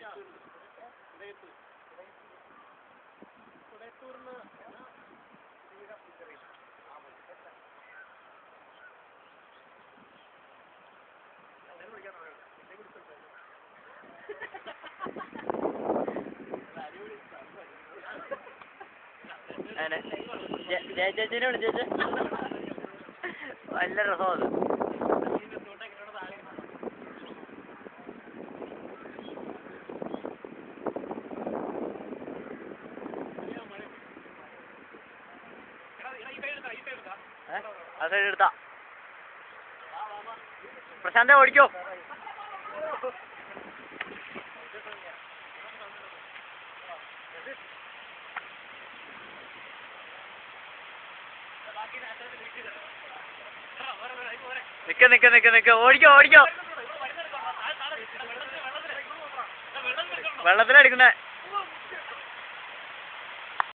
അങ്ങനെ ജയ ചേച്ചിനെ വിളിച്ചേച്ച് നല്ല രസമാണ് ആ സൈഡ് എടുത്താ പ്രശാന്തെ ഓടിക്കോ നിക്ക നിക്ക നിക്ക നിക്ക ഓടിക്കോ ഓടിക്കോ വെള്ളത്തിലടിക്കണേ